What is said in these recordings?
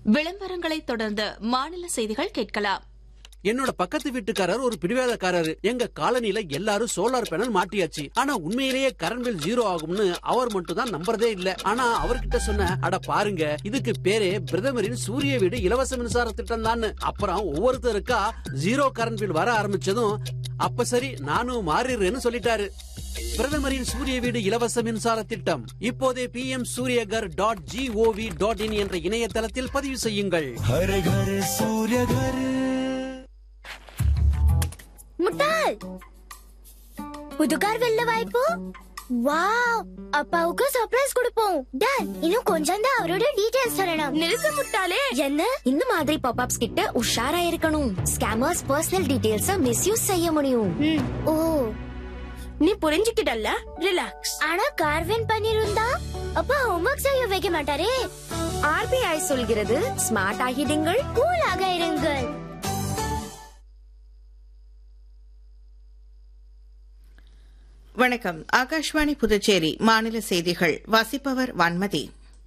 விளம்பரங்களைத் தொடர்ந்து மாநில செய்திகள் கேட்கலாம் என்னோட பக்கத்து வீட்டுக்காரர் ஒரு பிடிவாதக்காரரு எங்க காலனில எல்லாரும் சோலார் பேனல் மாட்டியாச்சு ஆனா உண்மையிலேயே கரண்ட் பில் ஜீரோ ஆகும்னு அவர் மட்டும் தான் நம்புறதே இல்ல ஆனா அவர்கிட்ட சொன்ன அட பாருங்க இதுக்கு பேரே பிரதமரின் சூரிய வீடு இலவச மின்சார திட்டம் தான் அப்புறம் ஒவ்வொருத்தருக்கா ஜீரோ கரண்ட் பில் வர ஆரம்பிச்சதும் அப்ப சரி நானும் மாறிடுறேன்னு சொல்லிட்டாரு பிரதமரின் சூரிய வீடு இலவச மின்சார திட்டம் இப்போதே P M Suryaghar dot G O V dot in என்ற இணையதளத்தில் பதிவு செய்யுங்கள் हर घर सूर्य घर முட்டாள் புது கார் வெல்ல வாய்ப்பு வாவ் அப்பாவுக்கு சர்ப்ரைஸ் கொடுப்போம் டன் இன்னும் கொஞ்சம் தான் அவரோட டீடைல்ஸ் சொல்லணும் நிறுத்து முட்டாளே என்ன இந்த மாதிரி பாப்அப்ஸ் கிட்ட உஷாரா இருக்கணும் ஸ்கேமர்ஸ் பர்சனல் டீடைல்ஸ மிஸ்யூஸ் செய்ய முடியும் ம், ஓ நீ புரிஞ்சுக்கிட்டல்ல ரிலாக்ஸ் ஆனா கார் வின் பண்ணிருந்தா அப்பா ஹோம்வொர்க் செய்ய வைக்க மாட்டாரே ஆர்பிஐ சொல்கிறது ஸ்மார்ட் ஆகிடுங்கள் கூலாக இருங்கள் வணக்கம் ஆகாஷ்வாணி புதுச்சேரி மாநில செய்திகள் வாசிப்பவர் வான்மதி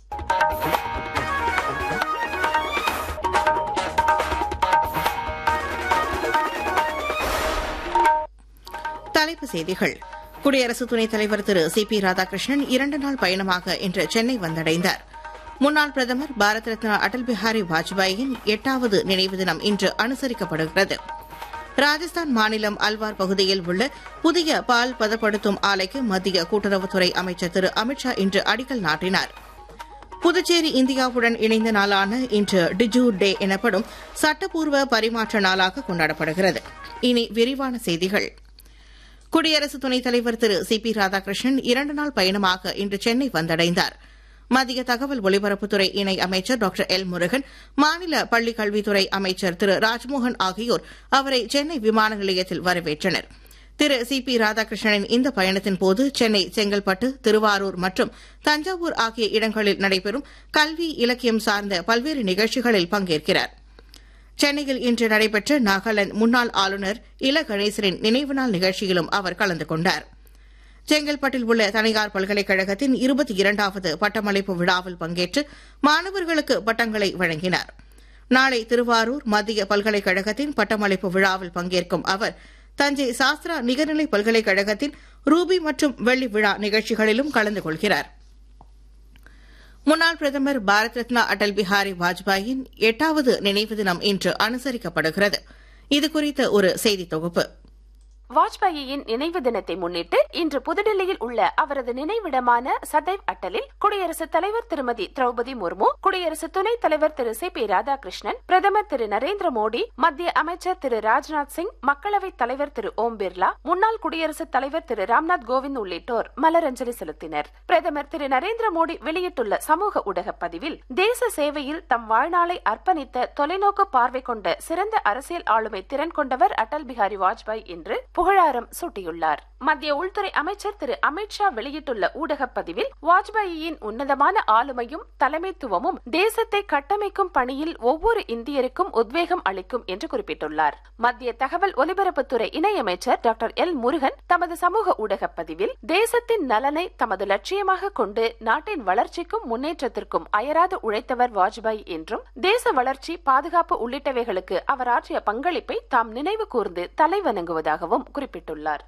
தலைப்புச் செய்திகள் குடியரசு துணைத் தலைவர் திரு சி பி ராதாகிருஷ்ணன் இரண்டு நாள் பயணமாக இன்று சென்னை வந்தடைந்தார் முன்னாள் பிரதமர் பாரத் ரத்னா அடல் பிஹாரி வாஜ்பாயின் எட்டாவது நினைவு தினம் இன்று அனுசரிக்கப்படுகிறது ராஜஸ்தான் மாநிலம் அல்வார் பகுதியில் உள்ள புதிய பால் பதப்படுத்தும் ஆலைக்கு மத்திய கூட்டுறவுத்துறை அமைச்சர் திரு அமித்ஷா இன்று அடிக்கல் நாட்டினார் புதுச்சேரி இந்தியாவுடன் இணைந்த நாளான இன்று டிஜு டே எனப்படும் சட்டப்பூர்வ பரிமாற்ற நாளாக கொண்டாடப்படுகிறது இனி விரிவான செய்திகள் குடியரசு துணைத் தலைவர் திரு சி பி ராதாகிருஷ்ணன் இரண்டு நாள் பயணமாக இன்று சென்னை வந்தடைந்தார் மத்திய தகவல் ஒலிபரப்புத்துறை இணை அமைச்சர் டாக்டர் எல் முருகன் மாநில பள்ளிக் கல்வித்துறை அமைச்சர் திரு ராஜ்மோகன் ஆகியோர் அவரை சென்னை விமான நிலையத்தில் வரவேற்றனர் திரு சி பி ராதாகிருஷ்ணனின் இந்த பயணத்தின் போது சென்னை செங்கல்பட்டு திருவாரூர் மற்றும் தஞ்சாவூர் ஆகிய இடங்களில் நடைபெறும் கல்வி இலக்கியம் சார்ந்த பல்வேறு நிகழ்ச்சிகளில் பங்கேற்கிறார் சென்னையில் இன்று நடைபெற்ற நாகாலாந்து முன்னாள் ஆளுநர் இல கணேசரின் நினைவு நாள் நிகழ்ச்சியிலும் அவர் கலந்து கொண்டார் செங்கல்பட்டில் உள்ள தனியார் பல்கலைக்கழகத்தின் இருபத்தி இரண்டாவது பட்டமளிப்பு விழாவில் பங்கேற்று மாணவர்களுக்கு பட்டங்களை வழங்கினார் நாளை திருவாரூர் மத்திய பல்கலைக்கழகத்தின் பட்டமளிப்பு விழாவில் பங்கேற்கும் அவர் தஞ்சை சாஸ்திரா நிகர்நிலை பல்கலைக்கழகத்தின் ரூபி மற்றும் வெள்ளி விழா நிகழ்ச்சிகளிலும் கலந்து கொள்கிறார் முன்னாள் பிரதமர் பாரத் ரத்னா அடல் பிஹாரி வாஜ்பாயின் எட்டாவது நினைவு தினம் இன்று அனுசரிக்கப்படுகிறது இதுகுறித்த ஒரு செய்தி தொகுப்பு வாஜ்பாயின் நினைவு தினத்தை முன்னிட்டு இன்று புதுடில்லியில் உள்ள அவரது நினைவிடமான சதைவ் அட்டலில் குடியரசுத் தலைவர் திருமதி திரௌபதி முர்மு குடியரசு துணைத் தலைவர் திரு சி பி ராதாகிருஷ்ணன் பிரதமர் திரு நரேந்திர மோடி மத்திய அமைச்சர் திரு ராஜ்நாத் சிங் மக்களவைத் தலைவர் திரு ஓம் பிர்லா முன்னாள் குடியரசுத் தலைவர் திரு ராம்நாத் கோவிந்த் உள்ளிட்டோர் மலரஞ்சலி செலுத்தினர் பிரதமர் திரு நரேந்திர மோடி வெளியிட்டுள்ள சமூக ஊடக பதிவில் தேச சேவையில் தம் வாழ்நாளை அர்ப்பணித்த தொலைநோக்கு பார்வை கொண்ட சிறந்த அரசியல் ஆளுமை திறன் கொண்டவர் அடல் பிஹாரி வாஜ்பாய் என்று புகழாரம் சூட்டியுள்ளார் மத்திய உள்துறை அமைச்சர் திரு அமித்ஷா வெளியிட்டுள்ள ஊடகப் பதிவில் வாஜ்பாயின் உன்னதமான ஆளுமையும் தலைமைத்துவமும் தேசத்தை கட்டமைக்கும் பணியில் ஒவ்வொரு இந்தியருக்கும் உத்வேகம் அளிக்கும் என்று குறிப்பிட்டுள்ளார் மத்திய தகவல் ஒலிபரப்புத்துறை இணையமைச்சர் டாக்டர் எல் முருகன் தமது சமூக ஊடகப் பதிவில் தேசத்தின் நலனை தமது லட்சியமாக கொண்டு நாட்டின் வளர்ச்சிக்கும் முன்னேற்றத்திற்கும் அயராது உழைத்தவர் வாஜ்பாய் என்றும் தேச வளர்ச்சி பாதுகாப்பு உள்ளிட்டவைகளுக்கு அவர் ஆற்றிய பங்களிப்பை தாம் நினைவு கூர்ந்து தலைவணங்குவதாகவும் குறிப்பிட்டுள்ளார்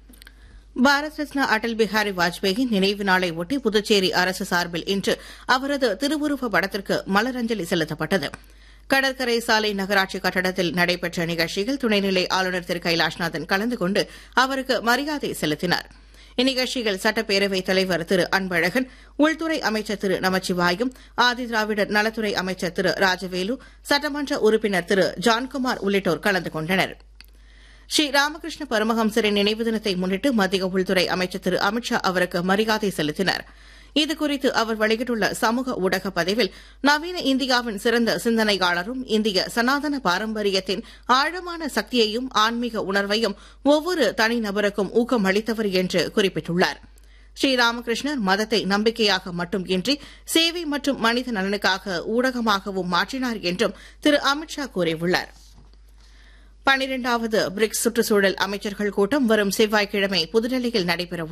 பாரத் ரத்னா அடல் பிஹாரி வாஜ்பேயின் நினைவு நாளை ஒட்டி புதுச்சேரி அரசு சார்பில் இன்று அவரது திருவுருவ படத்திற்கு மலரஞ்சலி செலுத்தப்பட்டது கடற்கரை சாலை நகராட்சி கட்டடத்தில் நடைபெற்ற நிகழ்ச்சியில் துணைநிலை ஆளுநர் திரு கைலாஷ்நாதன் கலந்து கொண்டு அவருக்கு மரியாதை செலுத்தினார் இந்நிகழ்ச்சியில் சட்டப்பேரவைத் தலைவர் திரு அன்பழகன் உள்துறை அமைச்சர் திரு நமச்சிவாயும் ஆதிதிராவிடர் நலத்துறை அமைச்சர் திரு ராஜவேலு சட்டமன்ற உறுப்பினர் திரு ஜான்குமார் உள்ளிட்டோர் கலந்து கொண்டனர் ஸ்ரீ ராமகிருஷ்ண பரமஹம்சரின் நினைவு தினத்தை முன்னிட்டு மத்திய உள்துறை அமைச்சர் திரு அமித்ஷா அவருக்கு மரியாதை செலுத்தினார் இதுகுறித்து அவர் வெளியிட்டுள்ள சமூக ஊடக பதிவில் நவீன இந்தியாவின் சிறந்த சிந்தனையாளரும் இந்திய சனாதன பாரம்பரியத்தின் ஆழமான சக்தியையும் ஆன்மீக உணர்வையும் ஒவ்வொரு தனிநபருக்கும் ஊக்கம் அளித்தவர் என்று குறிப்பிட்டுள்ளார் ஸ்ரீராமகிருஷ்ணர் மதத்தை நம்பிக்கையாக மட்டும் இன்றி சேவை மற்றும் மனித நலனுக்காக ஊடகமாகவும் மாற்றினார் என்றும் திரு அமித்ஷா கூறியுள்ளார் பனிரெண்டாவது பிரிக்ஸ் சுற்றுச்சூழல் அமைச்சர்கள் கூட்டம் வரும் செவ்வாய்க்கிழமை புதுடெல்லியில் நடைபெற